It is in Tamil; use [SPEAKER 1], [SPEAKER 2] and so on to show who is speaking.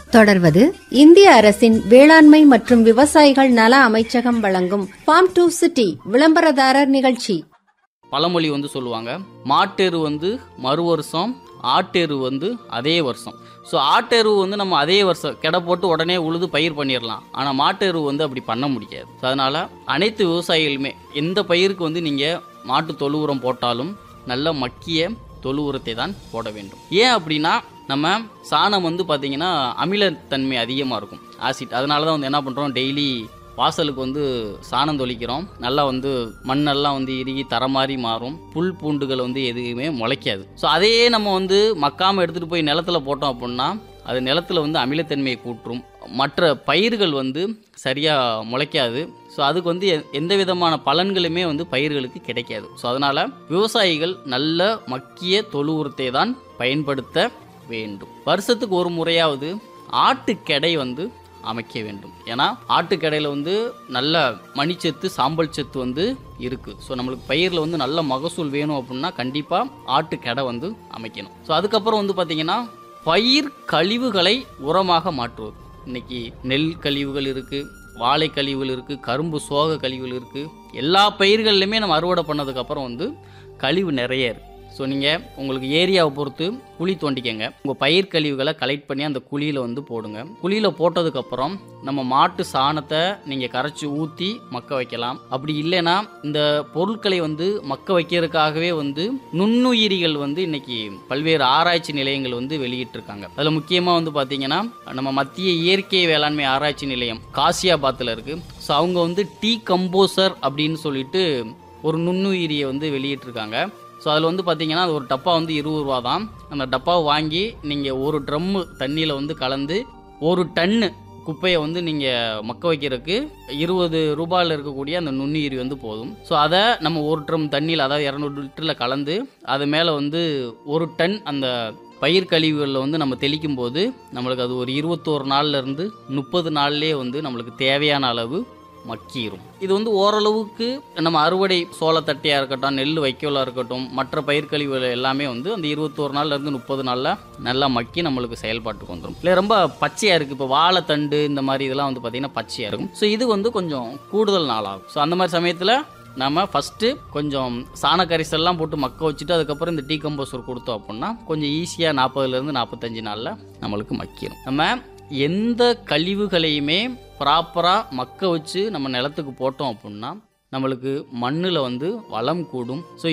[SPEAKER 1] தொடர்வது இந்திய அரசின் வேளாண்மை மற்றும் விவசாயிகள் நல அமைச்சகம் வழங்கும் ஃபார்ம் டு சிட்டி விளம்பரதாரர் நிகழ்ச்சி
[SPEAKER 2] பழமொழி வந்து சொல்லுவாங்க மாட்டெரு வந்து மறு வருஷம் ஆட்டெரு வந்து அதே வருஷம் ஸோ ஆட்டெரு வந்து நம்ம அதே வருஷம் கெடை போட்டு உடனே உழுது பயிர் பண்ணிடலாம் ஆனால் மாட்டெரு வந்து அப்படி பண்ண முடியாது ஸோ அதனால் அனைத்து விவசாயிகளுமே எந்த பயிருக்கு வந்து நீங்கள் மாட்டு தொழு உரம் போட்டாலும் நல்ல மக்கிய தொழு உரத்தை தான் போட வேண்டும் ஏன் அப்படின்னா நம்ம சாணம் வந்து பார்த்திங்கன்னா அமிலத்தன்மை அதிகமாக இருக்கும் ஆசிட் அதனால தான் வந்து என்ன பண்ணுறோம் டெய்லி வாசலுக்கு வந்து சாணம் தொளிக்கிறோம் நல்லா வந்து மண்ணெல்லாம் வந்து இறுகி தர மாதிரி மாறும் புல் பூண்டுகள் வந்து எதுவுமே முளைக்காது ஸோ அதையே நம்ம வந்து மக்காமல் எடுத்துகிட்டு போய் நிலத்துல போட்டோம் அப்படின்னா அது நிலத்துல வந்து அமிலத்தன்மையை கூற்றும் மற்ற பயிர்கள் வந்து சரியாக முளைக்காது ஸோ அதுக்கு வந்து எ- எந்த விதமான பலன்களுமே வந்து பயிர்களுக்கு கிடைக்காது ஸோ அதனால் விவசாயிகள் நல்ல மக்கிய தொழு உரத்தை தான் பயன்படுத்த வேண்டும் வருஷத்துக்கு ஒரு முறையாவது ஆட்டுக்கெடை வந்து அமைக்க வேண்டும் ஏன்னா ஆட்டுக்கடையில் வந்து நல்ல மணிச்சத்து சாம்பல் சத்து வந்து இருக்குது ஸோ நம்மளுக்கு பயிரில் வந்து நல்ல மகசூல் வேணும் அப்படின்னா கண்டிப்பாக ஆட்டுக்கடை வந்து அமைக்கணும் ஸோ அதுக்கப்புறம் வந்து பார்த்திங்கன்னா பயிர் கழிவுகளை உரமாக மாற்றுவது இன்னைக்கு நெல் கழிவுகள் இருக்குது வாழை கழிவுகள் இருக்குது கரும்பு சோக கழிவுகள் இருக்குது எல்லா பயிர்கள்லையுமே நம்ம அறுவடை பண்ணதுக்கப்புறம் வந்து கழிவு நிறைய இருக்குது ஸோ நீங்கள் உங்களுக்கு ஏரியாவை பொறுத்து குழி தோண்டிக்கங்க உங்கள் பயிர் கழிவுகளை கலெக்ட் பண்ணி அந்த குழியில் வந்து போடுங்க குழியில் போட்டதுக்கப்புறம் நம்ம மாட்டு சாணத்தை நீங்கள் கரைச்சி ஊற்றி மக்க வைக்கலாம் அப்படி இல்லைன்னா இந்த பொருட்களை வந்து மக்க வைக்கிறதுக்காகவே வந்து நுண்ணுயிரிகள் வந்து இன்னைக்கு பல்வேறு ஆராய்ச்சி நிலையங்கள் வந்து வெளியிட்டிருக்காங்க அதில் முக்கியமாக வந்து பார்த்தீங்கன்னா நம்ம மத்திய இயற்கை வேளாண்மை ஆராய்ச்சி நிலையம் காசியாபாத்தில் இருக்குது ஸோ அவங்க வந்து டீ கம்போசர் அப்படின்னு சொல்லிட்டு ஒரு நுண்ணுயிரியை வந்து வெளியிட்டிருக்காங்க ஸோ அதில் வந்து பார்த்தீங்கன்னா அது ஒரு டப்பா வந்து இருபது ரூபா தான் அந்த டப்பாவை வாங்கி நீங்கள் ஒரு ட்ரம்மு தண்ணியில் வந்து கலந்து ஒரு டன்னு குப்பையை வந்து நீங்கள் மக்க வைக்கிறதுக்கு இருபது ரூபாயில் இருக்கக்கூடிய அந்த நுண்ணுயிரி வந்து போதும் ஸோ அதை நம்ம ஒரு ட்ரம் தண்ணியில் அதாவது இரநூறு லிட்டரில் கலந்து அது மேலே வந்து ஒரு டன் அந்த பயிர் கழிவுகளில் வந்து நம்ம தெளிக்கும் போது நம்மளுக்கு அது ஒரு இருபத்தோரு நாள்ல இருந்து முப்பது நாள்லேயே வந்து நம்மளுக்கு தேவையான அளவு மக்கிரும் இது வந்து ஓரளவுக்கு நம்ம அறுவடை சோளத்தட்டையாக இருக்கட்டும் நெல் வைக்கோலாக இருக்கட்டும் மற்ற பயிர் கழிவுகள் எல்லாமே வந்து அந்த இருபத்தோரு நாள்ல இருந்து முப்பது நாளில் நல்லா மக்கி நம்மளுக்கு செயல்பாட்டுக்கு வந்துடும் இல்லை ரொம்ப பச்சையாக இருக்குது இப்போ வாழைத்தண்டு இந்த மாதிரி இதெல்லாம் வந்து பார்த்திங்கன்னா பச்சையாக இருக்கும் ஸோ இது வந்து கொஞ்சம் கூடுதல் நாளாகும் ஸோ அந்த மாதிரி சமயத்தில் நம்ம ஃபஸ்ட்டு கொஞ்சம் சாண கரிசல்லாம் போட்டு மக்க வச்சுட்டு அதுக்கப்புறம் இந்த டீ கம்போசர் கொடுத்தோம் அப்படின்னா கொஞ்சம் ஈஸியாக நாற்பதுலேருந்து நாற்பத்தஞ்சு நாளில் நம்மளுக்கு மக்கிடும் நம்ம எந்த கழிவுகளையுமே ப்ராப்பராக மக்க வச்சு நம்ம நிலத்துக்கு போட்டோம் அப்படின்னா நம்மளுக்கு மண்ணில் வந்து வளம் கூடும் ஸோ